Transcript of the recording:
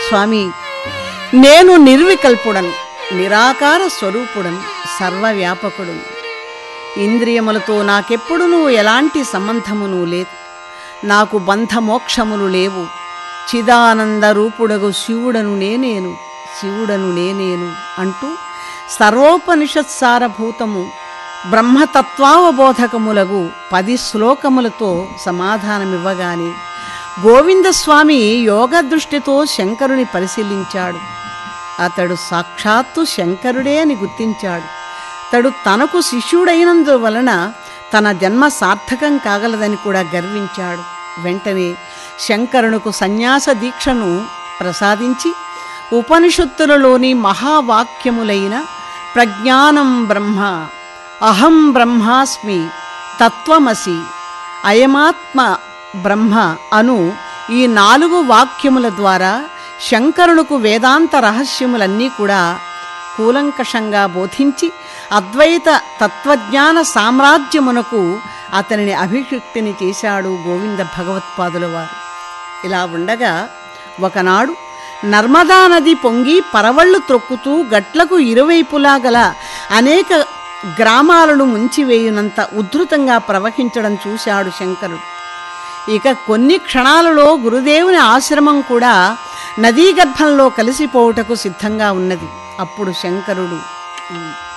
స్వామి నేను నిర్వికల్పుడను నిరాకార స్వరూపుడను సర్వవ్యాపకుడును ఇంద్రియములతో నాకెప్పుడునూ ఎలాంటి సంబంధమును లేదు నాకు బంధమోక్షములు లేవు చిదానంద రూపుడగు శివుడను నేనేను శివుడను నేనేను అంటూ సర్వోపనిషత్సారభూతము బ్రహ్మతత్వావబోధకములగు పది శ్లోకములతో సమాధానమివ్వగానే గోవిందస్వామి యోగ దృష్టితో శంకరుని పరిశీలించాడు అతడు సాక్షాత్తు శంకరుడే అని గుర్తించాడు అతడు తనకు శిష్యుడైనందువలన తన జన్మ సార్థకం కాగలదని కూడా గర్వించాడు వెంటనే శంకరునకు సన్యాస దీక్షను ప్రసాదించి ఉపనిషత్తులలోని మహావాక్యములైన ప్రజ్ఞానం బ్రహ్మ అహం బ్రహ్మాస్మి తత్వమసి అయమాత్మ బ్రహ్మ అను ఈ నాలుగు వాక్యముల ద్వారా శంకరునకు వేదాంత రహస్యములన్నీ కూడా కూలంకషంగా బోధించి అద్వైత తత్వజ్ఞాన సామ్రాజ్యమునకు అతనిని అభిషిక్తిని చేశాడు గోవింద భగవత్పాదుల వారు ఇలా ఉండగా ఒకనాడు నర్మదా నది పొంగి పరవళ్ళు త్రొక్కుతూ గట్లకు ఇరువైపులా గల అనేక గ్రామాలను ముంచివేయునంత ఉద్ధృతంగా ప్రవహించడం చూశాడు శంకరుడు ఇక కొన్ని క్షణాలలో గురుదేవుని ఆశ్రమం కూడా నదీ గర్భంలో కలిసిపోవుటకు సిద్ధంగా ఉన్నది అప్పుడు శంకరుడు